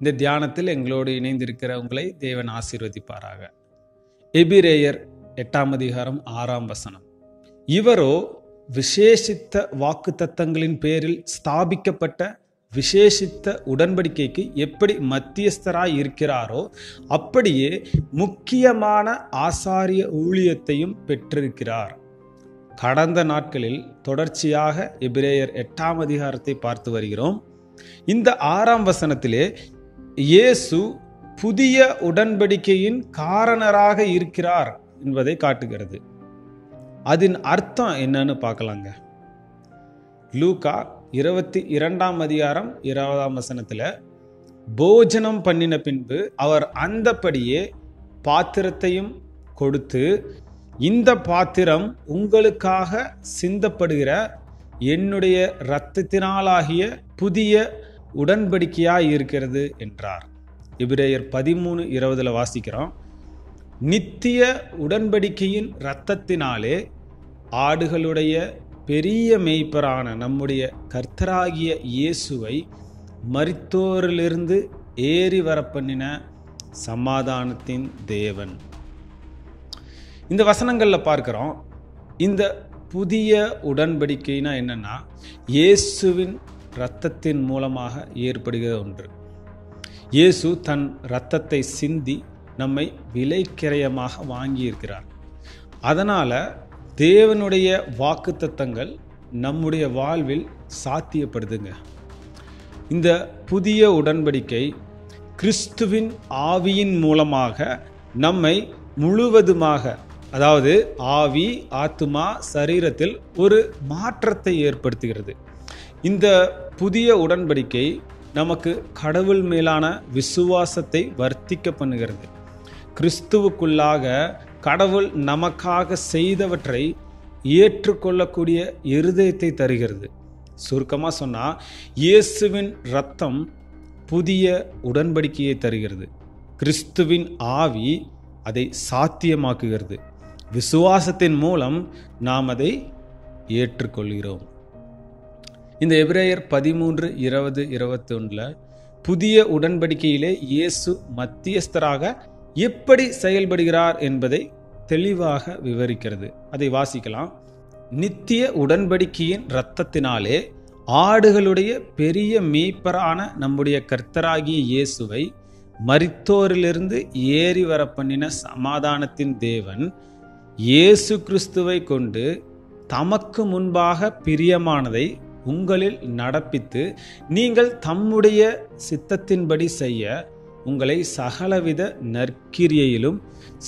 இந்த தியானத்தில் எங்களோடு இணைந்திருக்கிற உங்களை தேவன் ஆசீர்வதிப்பாராக எபிரேயர் எட்டாம் அதிகாரம் ஆறாம் வசனம் இவரோ விசேஷித்த வாக்குத்தத்தங்களின் பேரில் ஸ்தாபிக்கப்பட்ட விசேஷித்த உடன்படிக்கைக்கு எப்படி மத்தியஸ்தராய் இருக்கிறாரோ அப்படியே முக்கியமான ஆசாரிய ஊழியத்தையும் பெற்றிருக்கிறார் கடந்த நாட்களில் தொடர்ச்சியாக எபிரேயர் எட்டாம் அதிகாரத்தை பார்த்து வருகிறோம் இந்த ஆறாம் வசனத்திலே இயேசு புதிய உடன்படிக்கையின் காரணராக இருக்கிறார் என்பதை காட்டுகிறது அதன் அர்த்தம் என்னன்னு பார்க்கலாங்க லூகா இருபத்தி இரண்டாம் அதிகாரம் இருபதாம் வசனத்துல போஜனம் பண்ணின பின்பு அவர் அந்தப்படியே பாத்திரத்தையும் கொடுத்து இந்த பாத்திரம் உங்களுக்காக சிந்தப்படுகிற என்னுடைய இரத்தத்தினாலாகிய புதிய உடன்படிக்கையாய் இருக்கிறது என்றார் இபிரேயர் பதிமூணு இருபதுல வாசிக்கிறோம் நித்திய உடன்படிக்கையின் இரத்தத்தினாலே ஆடுகளுடைய பெரிய மேய்ப்பரான நம்முடைய கர்த்தராகிய இயேசுவை மரித்தோரிலிருந்து ஏறி வரப்பண்ணின சமாதானத்தின் தேவன் இந்த வசனங்களில் பார்க்குறோம் இந்த புதிய உடன்படிக்கைனா என்னன்னா இயேசுவின் இரத்தத்தின் மூலமாக ஏற்படுகிற ஒன்று இயேசு தன் இரத்தத்தை சிந்தி நம்மை விலைக்கிரயமாக வாங்கியிருக்கிறார் அதனால் தேவனுடைய வாக்குத்தத்தங்கள் நம்முடைய வாழ்வில் சாத்தியப்படுதுங்க இந்த புதிய உடன்படிக்கை கிறிஸ்துவின் ஆவியின் மூலமாக நம்மை முழுவதுமாக அதாவது ஆவி ஆத்துமா சரீரத்தில் ஒரு மாற்றத்தை ஏற்படுத்துகிறது இந்த புதிய உடன்படிக்கை நமக்கு கடவுள் மேலான விசுவாசத்தை வர்த்திக்க பண்ணுகிறது கிறிஸ்துவுக்குள்ளாக கடவுள் நமக்காக செய்தவற்றை ஏற்றுக்கொள்ளக்கூடிய இருதயத்தை தருகிறது சுருக்கமாக சொன்னால் இயேசுவின் ரத்தம் புதிய உடன்படிக்கையை தருகிறது கிறிஸ்துவின் ஆவி அதை சாத்தியமாக்குகிறது விசுவாசத்தின் மூலம் நாம் அதை ஏற்றுக்கொள்கிறோம் இந்த எபிரேயர் பதிமூன்று இருபது இருபத்தி ஒன்றில் புதிய உடன்படிக்கையிலே இயேசு மத்தியஸ்தராக எப்படி செயல்படுகிறார் என்பதை தெளிவாக விவரிக்கிறது அதை வாசிக்கலாம் நித்திய உடன்படிக்கையின் இரத்தத்தினாலே ஆடுகளுடைய பெரிய மீட்பரான நம்முடைய கர்த்தராகிய இயேசுவை மரித்தோரிலிருந்து ஏறி வர பண்ணின சமாதானத்தின் தேவன் இயேசு கிறிஸ்துவை கொண்டு தமக்கு முன்பாக பிரியமானதை உங்களில் நடப்பித்து நீங்கள் தம்முடைய சித்தத்தின்படி செய்ய உங்களை சகலவித நற்கிரியையிலும்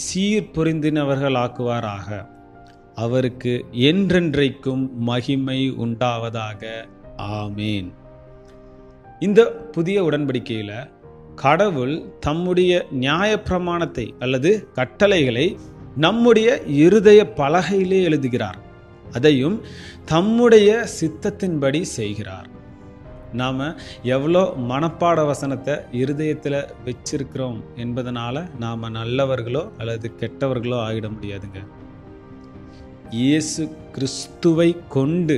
சீர்பொருந்தினவர்களாக்குவாராக அவருக்கு என்றென்றைக்கும் மகிமை உண்டாவதாக ஆமேன் இந்த புதிய உடன்படிக்கையில் கடவுள் தம்முடைய நியாயப்பிரமாணத்தை அல்லது கட்டளைகளை நம்முடைய இருதய பலகையிலே எழுதுகிறார் அதையும் தம்முடைய சித்தத்தின்படி செய்கிறார் நாம் எவ்வளோ மனப்பாட வசனத்தை இருதயத்தில் வச்சிருக்கிறோம் என்பதனால நாம் நல்லவர்களோ அல்லது கெட்டவர்களோ ஆகிட முடியாதுங்க இயேசு கிறிஸ்துவை கொண்டு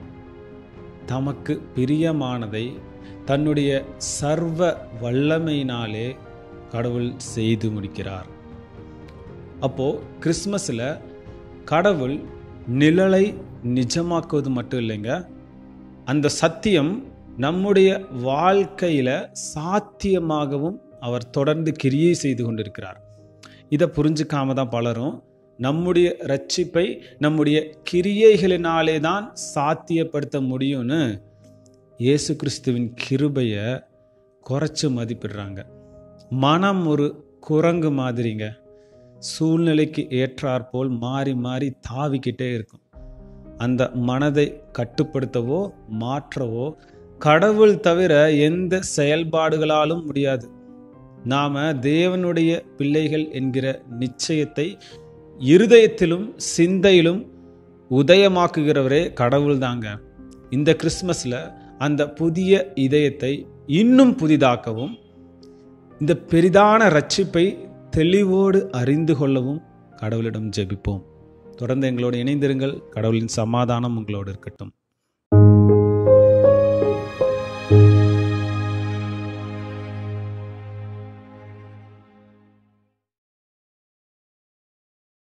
தமக்கு பிரியமானதை தன்னுடைய சர்வ வல்லமையினாலே கடவுள் செய்து முடிக்கிறார் அப்போ கிறிஸ்மஸில் கடவுள் நிழலை நிஜமாக்குவது மட்டும் இல்லைங்க அந்த சத்தியம் நம்முடைய வாழ்க்கையில் சாத்தியமாகவும் அவர் தொடர்ந்து கிரியை செய்து கொண்டிருக்கிறார் இதை புரிஞ்சுக்காம தான் பலரும் நம்முடைய ரட்சிப்பை நம்முடைய கிரியைகளினாலே தான் சாத்தியப்படுத்த முடியும்னு இயேசு கிறிஸ்துவின் கிருபையை குறைச்சி மதிப்பிடுறாங்க மனம் ஒரு குரங்கு மாதிரிங்க சூழ்நிலைக்கு ஏற்றாற்போல் மாறி மாறி தாவிக்கிட்டே இருக்கும் அந்த மனதை கட்டுப்படுத்தவோ மாற்றவோ கடவுள் தவிர எந்த செயல்பாடுகளாலும் முடியாது நாம தேவனுடைய பிள்ளைகள் என்கிற நிச்சயத்தை இருதயத்திலும் சிந்தையிலும் உதயமாக்குகிறவரே கடவுள் தாங்க இந்த கிறிஸ்மஸில் அந்த புதிய இதயத்தை இன்னும் புதிதாக்கவும் இந்த பெரிதான ரட்சிப்பை தெளிவோடு அறிந்து கொள்ளவும் கடவுளிடம் ஜெபிப்போம் தொடர்ந்து எங்களோடு இணைந்திருங்கள் கடவுளின் சமாதானம் உங்களோடு இருக்கட்டும்